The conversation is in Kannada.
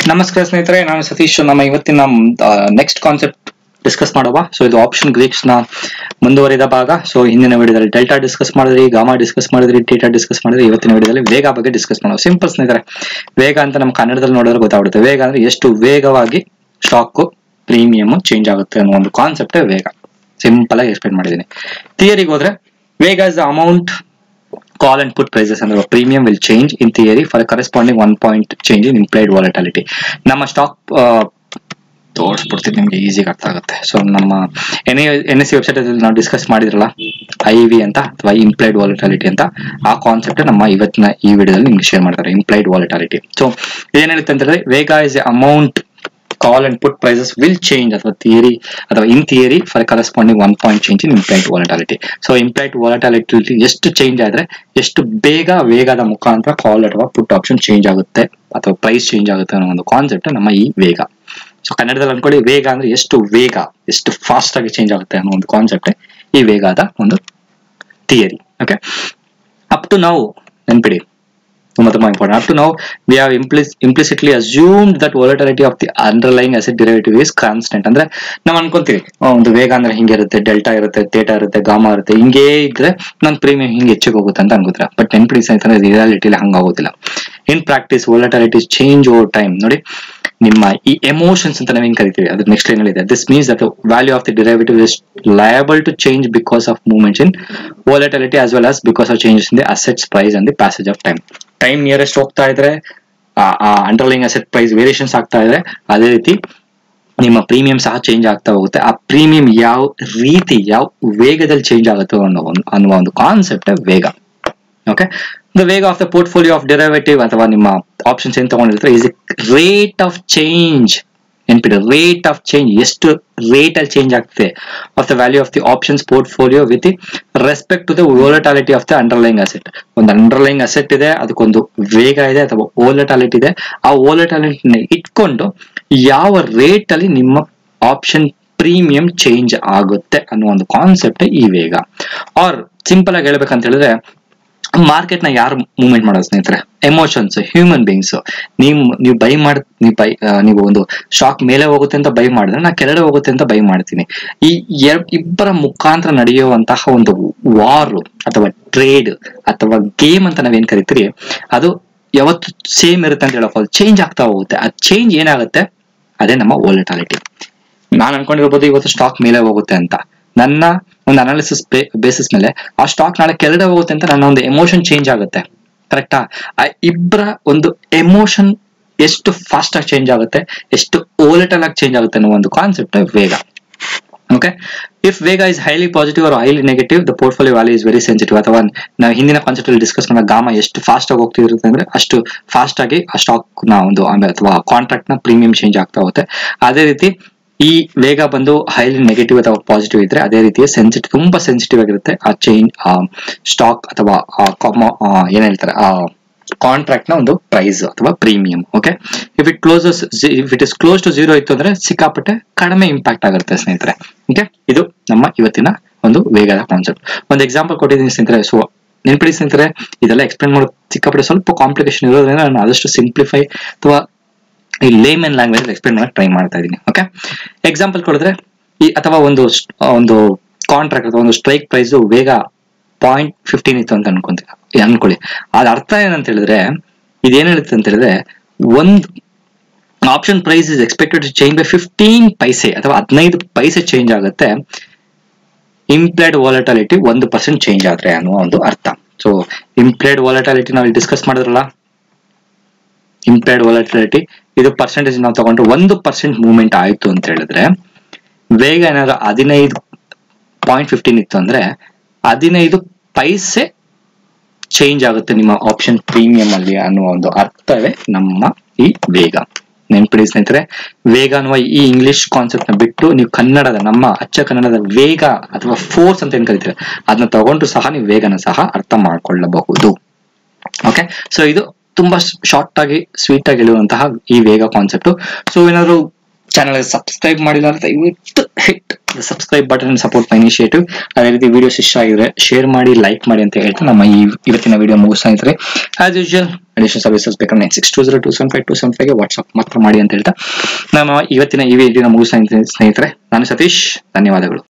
ನಮಸ್ಕಾರ ಸ್ನೇಹಿತರೆ ನಾನು ಸತೀಶ್ ನಮ್ಮ ಇವತ್ತಿನ ನೆಕ್ಸ್ಟ್ ಕಾನ್ಸೆಪ್ಟ್ ಡಿಸ್ಕಸ್ ಮಾಡುವ ಸೊ ಇದು ಆಪ್ಷನ್ ಗ್ರೀಕ್ಸ್ ನ ಮುಂದುವರಿದ ಭಾಗ ಸೊ ಹಿಂದಿನ ವಿಡಿಯೋದಲ್ಲಿ ಡೆಲ್ಟಾ ಡಿಸ್ಕಸ್ ಮಾಡಿದ್ರಿ ಗಾಮಾ ಡಿಸ್ಕಸ್ ಮಾಡಿದ್ರಿ ಟೀಟಾ ಡಿಸ್ಕಸ್ ಮಾಡಿದ್ರಿ ಇವತ್ತಿನ ವಿಡಿಯೋದಲ್ಲಿ ವೇಗ ಬಗ್ಗೆ ಡಿಸ್ಕಸ್ ಮಾಡುವ ಸಿಂಪಲ್ ಸ್ನೇಹಿತರೆ ವೇಗ ಅಂತ ನಮ್ಮ ಕನ್ನಡದಲ್ಲಿ ನೋಡಿದ್ರೆ ಗೊತ್ತಾಗ್ಬಿಡುತ್ತೆ ವೇಗ ಅಂದ್ರೆ ಎಷ್ಟು ವೇಗವಾಗಿ ಸ್ಟಾಕ್ ಪ್ರೀಮಿಯಂ ಚೇಂಜ್ ಆಗುತ್ತೆ ಅನ್ನೋ ಒಂದು ಕಾನ್ಸೆಪ್ಟ್ ವೇಗ ಸಿಂಪಲ್ ಆಗಿ ಎಕ್ಸ್ಪ್ಲೇನ್ ಮಾಡಿದ್ದೀನಿ ಥಿಯರಿಗೆ ಹೋದ್ರೆ vega is the amount call and put prices ಅಂದ್ರೆ premium will change in theory for corresponding one point change in implied volatility ನಮ್ಮ ಸ್ಟಾಕ್ ತೋರಿಸ್ಬಿಡ್ತೀನಿ ನಿಮಗೆ ಈಸಿಗೆ ಅರ್ಥ ಆಗುತ್ತೆ ಸೊ ನಮ್ಮ N N S C website ಅಲ್ಲಿ ನಾವು ಡಿಸ್ಕಸ್ ಮಾಡಿದ್ರಲ್ಲ ಐ ವಿ ಅಂತ ಅಥವಾ ಇಂಪ್ಲೈಡ್ ವಾಲಟಾಲಿಟಿ ಅಂತ ಆ ಕಾನ್ಸೆಪ್ಟ್ ನಮ್ಮ ಇವತ್ತಿನ ಈ ವಿಡಿಯೋದಲ್ಲಿ ನಿಮ್ಗೆ ಶೇರ್ ಮಾಡ್ತಾರೆ ಇಂಪ್ಲೈಡ್ ವಾಲಟಾಲಿಟಿ ಸೊ ಏನ್ ಹೇಳುತ್ತೆ ಅಂತಂದ್ರೆ vega is amount call and put prices will change ಅಥವಾ ಥಿಯರಿ ಅಥವಾ in theory for corresponding one point change in implied volatility so implied volatility ಎಷ್ಟು ಚೇಂಜ್ ಆದ್ರೆ ಎಷ್ಟು ಬೇಗ ವೇಗದ ಮುಖಾಂತರ ಕಾಲ್ ಅಥವಾ ಪುಟ್ ಆಪ್ಷನ್ ಚೇಂಜ್ ಆಗುತ್ತೆ ಅಥವಾ ಪ್ರೈಸ್ ಚೇಂಜ್ ಆಗುತ್ತೆ ಅನ್ನೋ ಒಂದು ಕಾನ್ಸೆಪ್ಟ್ ನಮ್ಮ ಈ ವೇಗ ಸೊ ಕನ್ನಡದಲ್ಲಿ ಅನ್ಕೊಳ್ಳಿ ವೇಗ ಅಂದ್ರೆ ಎಷ್ಟು ವೇಗ ಎಷ್ಟು ಫಾಸ್ಟ್ ಆಗಿ ಚೇಂಜ್ ಆಗುತ್ತೆ ಅನ್ನೋ ಒಂದು ಕಾನ್ಸೆಪ್ಟ್ ಈ ವೇಗದ ಒಂದು ಥಿಯರಿ ಓಕೆ ಅಪ್ ಟು ನಾವು ನೆನ್ಪಿಡಿ ತುಂಬಾ ತುಂಬಾ ಇಂಪಾರ್ಟೆಂಟ್ ಅಪ್ ಟು ನಾವು ವಿ ಹಾವ್ ಇಂಪ್ಲಿಸ್ implicitly assumed that volatility of the underlying asset derivative is constant ಅಂದ್ರೆ ನಾವು ಅನ್ಕೊಂತೀವಿ ಆ, ಒಂದು ವೇಗ ಅಂದ್ರೆ ಹಿಂಗೆ ಇರುತ್ತೆ ಡೆಲ್ಟಾ ಇರುತ್ತೆ ಥೇಟಾ ಇರುತ್ತೆ ಗಾಮಾ ಇರುತ್ತೆ ಹಿಂಗೇ ಇದ್ರೆ ನನ್ನ ಪ್ರೀಮಿಯಂ ಹಿಂಗೆ ಹೆಚ್ಚಿಗೆ ಹೋಗುತ್ತೆ ಅಂತ ಅನ್ಕೋತಾರೆ ಬಟ್ ನೆನ್ಪಿಡಿ ಸ್ನೇಹಿತರೆ ರಿಯಾಲಿಟಿಲಿ ಹಂಗಾಗೋದಿಲ್ಲ in practice volatility change over time ನೋಡಿ ನಿಮ್ಮ ಈ ಎಮೋಷನ್ಸ್ ಅಂತ ನಾವೇನ್ ಕರಿತೀವಿ ಅದ್ರ ನೆಕ್ಸ್ಟ್ ಲೈನ್ ಇದೆ this means that value of the derivative is liable to change because of movements in volatility as well as because of changes in the assets price and the passage of time time nearest ಹೋಗ್ತಾ ಇದ್ರೆ ಆ ಅಂಡರ್ಲೈಂಗ್ ಅಸೆಟ್ ಪ್ರೈಸ್ ವೇರಿಯೇಷನ್ಸ್ ಆಗ್ತಾ ಇದೆ ಅದೇ ರೀತಿ ನಿಮ್ಮ ಪ್ರೀಮಿಯಂ ಸಹ ಚೇಂಜ್ ಆಗ್ತಾ ಹೋಗುತ್ತೆ ಆ ಪ್ರೀಮಿಯಂ ಯಾವ ರೀತಿ ಯಾವ ವೇಗದಲ್ಲಿ ಚೇಂಜ್ ಆಗುತ್ತೆ ಅನ್ನೋ ಒಂದು ಅನ್ನುವ ಒಂದು concept vega okay the vega of the portfolio of derivative ಅಥವಾ ನಿಮ್ಮ ಆಪ್ಷನ್ಸ್ ಏನ್ ತಗೊಂಡಿರ್ತಾರೆ ಇಸ್ ರೇಟ್ ಆಫ್ ಚೇಂಜ್ ನೆನ್ಪಿಡಿ ರೇಟ್ ಆಫ್ ಚೇಂಜ್ ಎಷ್ಟು ರೇಟ್ ಅಲ್ಲಿ ಚೇಂಜ್ ಆಗ್ತದೆ of the value of the options portfolio with respect to the volatility of the underlying asset ಒಂದು ಅಂಡರ್ಲೈಂಗ್ ಅಸೆಟ್ ಇದೆ ಅದಕ್ಕೊಂದು ವೇಗ ಇದೆ ಅಥವಾ ವೋಲಟಾಲಿಟಿ ಇದೆ ಆ ವೋಲಟಾಲಿಟಿನ ಇಟ್ಕೊಂಡು ಯಾವ ರೇಟ್ ಅಲ್ಲಿ ನಿಮ್ಮ ಆಪ್ಷನ್ ಪ್ರೀಮಿಯಂ ಚೇಂಜ್ ಆಗುತ್ತೆ ಅನ್ನೋ ಒಂದು ಕಾನ್ಸೆಪ್ಟ್ ಈ ವೇಗ ಆರ್ ಸಿಂಪಲ್ ಆಗಿ ಹೇಳ್ಬೇಕಂತ ಹೇಳಿದ್ರೆ ಮಾರ್ಕೆಟ್ ನ ಯಾರು ಮೂವ್ಮೆಂಟ್ ಮಾಡೋದು ಸ್ನೇಹಿತರೆ ಎಮೋಷನ್ಸ್ ಹ್ಯೂಮನ್ ಬೀಯಿಂಗ್ಸ್ ನೀವು ನೀವು ಬೈ ಮಾಡ್ ನೀವು ಬೈ ಆ, ನೀವು ಒಂದು ಶಾಕ್ ಮೇಲೆ ಹೋಗುತ್ತೆ ಅಂತ ಬೈ ಮಾಡಿದ್ರೆ ನಾ ಕೆಳಗಡೆ ಹೋಗುತ್ತೆ ಅಂತ ಬೈ ಮಾಡ್ತೀನಿ ಈ ಎರ್- ಇಬ್ಬರ ಮುಖಾಂತರ ನಡೆಯುವಂತಹ ಒಂದು ವಾರ್ ಅಥವಾ ಟ್ರೇಡ್ ಅಥವಾ ಗೇಮ್ ಅಂತ ನಾವೇನ್ ಕರಿತೀರಿ ಅದು ಯಾವತ್ತು ಸೇಮ್ ಇರುತ್ತೆ ಅಂತ ಹೇಳಕ್ ಚೇಂಜ್ ಆಗ್ತಾ ಹೋಗುತ್ತೆ ಆ ಚೇಂಜ್ ಏನಾಗುತ್ತೆ ಅದೇ ನಮ್ಮ ವೋಲಟಾಲಿಟಿ ನಾನು ಅನ್ಕೊಂಡಿರ್ಬೋದು ಇವತ್ತು ಸ್ಟಾಕ್ ಮೇಲೆ ಹೋಗುತ್ತೆ ಅಂತ ನನ್ನ ಒಂದು ಅನಾಲಿಸಿಸ್ ಬೇಸಿಸ್ ಮೇಲೆ ಆ ಸ್ಟಾಕ್ ನಾಳೆ ಕೆಳಗಡೆ ಹೋಗುತ್ತೆ ಅಂತ ನನ್ನ ಒಂದು ಎಮೋಷನ್ ಚೇಂಜ್ ಆಗುತ್ತೆ ಕರೆಕ್ಟಾ ಆ ಇಬ್ಬರ ಒಂದು ಎಮೋಷನ್ ಎಷ್ಟು ಫಾಸ್ಟ್ ಆಗಿ ಚೇಂಜ್ ಆಗುತ್ತೆ ಎಷ್ಟು ಓಲೆಟಲ್ ಆಗಿ ಚೇಂಜ್ ಆಗುತ್ತೆ ಅನ್ನೋ ಒಂದು concept vega okay if vega is highly positive or highly negative the portfolio value is very sensitive ಅಥವಾ ನಾವು ಹಿಂದಿನ ಕಾನ್ಸೆಪ್ಟ್ ಅಲ್ಲಿ ಡಿಸ್ಕಸ್ ಮಾಡಿದ ಗಾಮ ಎಷ್ಟು ಫಾಸ್ಟ್ ಆಗಿ ಹೋಗ್ತಿರುತ್ತೆ ಅಂದ್ರೆ ಅಷ್ಟು ಫಾಸ್ಟ್ ಆಗಿ ಆ ಸ್ಟಾಕ್ ನ ಒಂದು ಆಮೇಲೆ ಅಥವಾ ಕಾಂಟ್ರಾಕ್ಟ್ ನ ಪ್ರೀಮಿಯಂ ಚೇಂಜ್ ಆಗ್ತಾ ಹೋಗುತ್ತೆ ಅದೇ ರೀತಿ ಈ ವೇಗ ಬಂದು ಹೈಲಿ ನೆಗೆಟಿವ್ ಅಥವಾ ಪಾಸಿಟಿವ್ ಇದ್ರೆ ಅದೇ ರೀತಿಯ ಸೆನ್ಸಿಟಿವ್ ತುಂಬಾ ಸೆನ್ಸಿಟಿವ್ ಆಗಿರುತ್ತೆ ಆ ಚೈನ್ ಆ ಸ್ಟಾಕ್ ಅಥವಾ ಆ ಕಾಮ- ಆ ಏನ್ ಹೇಳ್ತಾರೆ ಆ ಕಾಂಟ್ರಾಕ್ಟ್ ನ ಒಂದು ಪ್ರೈಸ್ ಅಥವಾ premium okay if it closes if it is close to zero ಇತ್ತು ಅಂದ್ರೆ ಸಿಕ್ಕಾಪಟ್ಟೆ ಕಡಿಮೆ ಇಂಪ್ಯಾಕ್ಟ್ ಆಗಿರುತ್ತೆ ಸ್ನೇಹಿತರೆ ಓಕೆ ಇದು ನಮ್ಮ ಇವತ್ತಿನ ಒಂದು ವೇಗದ ಕಾನ್ಸೆಪ್ಟ್ ಒಂದು ಎಕ್ಸಾಂಪಲ್ ಕೊಟ್ಟಿದ್ದೀನಿ ಸ್ನೇಹಿತರೆ ಸೊ ನೆನ್ಪಿಡಿ ಸ್ನೇಹಿತರೆ ಇದೆಲ್ಲ ಎಕ್ಸ್ಪ್ಲೇನ್ ಮಾಡೋದು ಸಿಕ್ಕಾಪಟ್ಟೆ ಸ್ವಲ್ಪ ಕಾಂಪ್ಲಿಕೇಶನ್ ಇರೋದ್ರಿಂದ ನಾನು ಆದಷ್ಟು ಸಿಂಪ್ಲಿಫೈ ಅಥವಾ ಈ ಲೇಮನ್ ಲ್ಯಾಂಗ್ವೇಜ್ ಎಕ್ಸ್ಪ್ಲೇನ್ ಮಾಡಕ್ ಟ್ರೈ ಮಾಡ್ತಾ ಇದ್ದೀನಿ ಓಕೆ ಎಕ್ಸಾಂಪಲ್ ಕೊಡಿದ್ರೆ ಈ ಅಥವಾ ಒಂದು ಸ್- ಒಂದು ಕಾಂಟ್ರಾಕ್ಟ್ ಅಥವಾ ಒಂದು strike price vega point fifteen ಇತ್ತು ಅಂತ ಅನ್ಕೊಂತೀವಿ ಅನ್ಕೊಳ್ಳಿ ಅದ ಅರ್ಥ ಏನಂತ ಹೇಳಿದ್ರೆ ಇದೇನ್ ಹೇಳುತ್ತೆ ಅಂತ ಹೇಳಿದ್ರೆ ಒಂದು option price is expected to change by fifteen paise ಅಥವಾ ಹದಿನೈದು ಪೈಸೆ ಚೇಂಜ್ ಆಗುತ್ತೆ ಇಂಪ್ಲೈಡ್ ವಾಲಟಾಲಿಟಿ ಒಂದು ಪರ್ಸೆಂಟ್ ಚೇಂಜ್ ಆದ್ರೆ ಅನ್ನುವ ಒಂದು ಅರ್ಥ ಸೊ ಇಂಪ್ಲೈಡ್ ವಾಲಟಾಲಿಟಿ ನಾವು ಡಿಸ್ಕಸ್ ಮಾಡಿದ್ರಲ್ಲ ಇಂಪ್ಲೈಡ್ ವಾಲಟಿಲಿಟಿ ಇದು ಪರ್ಸೆಂಟೇಜ್ ನಾವು ತಗೊಂಡ್ರೆ ಒಂದು ಪರ್ಸೆಂಟ್ ಮೂವ್ಮೆಂಟ್ ಆಯ್ತು ಅಂತ ಹೇಳಿದ್ರೆ ವೇಗ ಏನಾದ್ರು ಹದಿನೈದು ಪಾಯಿಂಟ್ ಫಿಫ್ಟೀನ್ ಇತ್ತು ಅಂದ್ರೆ ಹದಿನೈದು ಪೈಸೆ ಚೇಂಜ್ ಆಗುತ್ತೆ ನಿಮ್ಮ ಆಪ್ಷನ್ ಪ್ರೀಮಿಯಂ ಅಲ್ಲಿ ಅನ್ನುವ ಒಂದು ಅರ್ಥವೇ ನಮ್ಮ ಈ ವೇಗ ನೆನ್ಪಿಡಿ ಸ್ನೇಹಿತರೆ ವೇಗ ಅನ್ನುವ ಈ ಇಂಗ್ಲಿಷ್ ಕಾನ್ಸೆಪ್ಟ್ ನ ಬಿಟ್ಟು ನೀವು ಕನ್ನಡದ ನಮ್ಮ ಅಚ್ಚ ಕನ್ನಡದ ವೇಗ ಅಥವಾ ಫೋರ್ಸ್ ಅಂತ ಏನ್ ಕರಿತೀರ ಅದನ್ನ ತಗೊಂಡ್ರು ಸಹ ನೀವು ವೇಗನ ಸಹ ಅರ್ಥ ಮಾಡ್ಕೊಳ್ಳಬಹುದು ಓಕೆ ಸೊ ಇದು ತುಂಬಾ ಶಾರ್ಟ್ ಆಗಿ ಸ್ವೀಟ್ ಆಗಿ ಹೇಳುವಂತಹ ಈ ವೇಗ ಕಾನ್ಸೆಪ್ಟ್ ಸೊ ಏನಾದ್ರು ಚಾನಲ್ ಸಬ್ಸ್ಕ್ರೈಬ್ ಮಾಡಿಲ್ಲ ಅಂತ ದಯವಿಟ್ಟು hit subscribe button support my initiative ಅದೇ ರೀತಿ ವಿಡಿಯೋಸ್ ಇಷ್ಟ ಆಗಿದ್ರೆ ಶೇರ್ ಮಾಡಿ ಲೈಕ್ ಮಾಡಿ ಅಂತ ಹೇಳ್ತಾ ನಮ್ಮ ಈ ಇವತ್ತಿನ ವಿಡಿಯೋ ಮುಗಿಸ್ತಾ ಇದ್ರೆ ಆಸ್ ಯೂಶುವಲ್ ಅಡಿಷನ್ ಸರ್ವಿಸಸ್ ಬೇಕಾದ್ರೆ nine six two zero two seven five two seven ಫೈವ್ಗೆ ವಾಟ್ಸ್ಆಪ್ ಮಾತ್ರ ಮಾಡಿ ಅಂತ ಹೇಳ್ತಾ ನಮ್ಮ ಇವತ್ತಿನ ಈ ವಿಡಿಯೋನ ಮುಗಿಸ್ತಾ ಇದ್ದೀನಿ ಸ್ನೇಹಿತರೆ ನಾನು ಸತೀಶ್ ಧನ್ಯವಾದಗಳು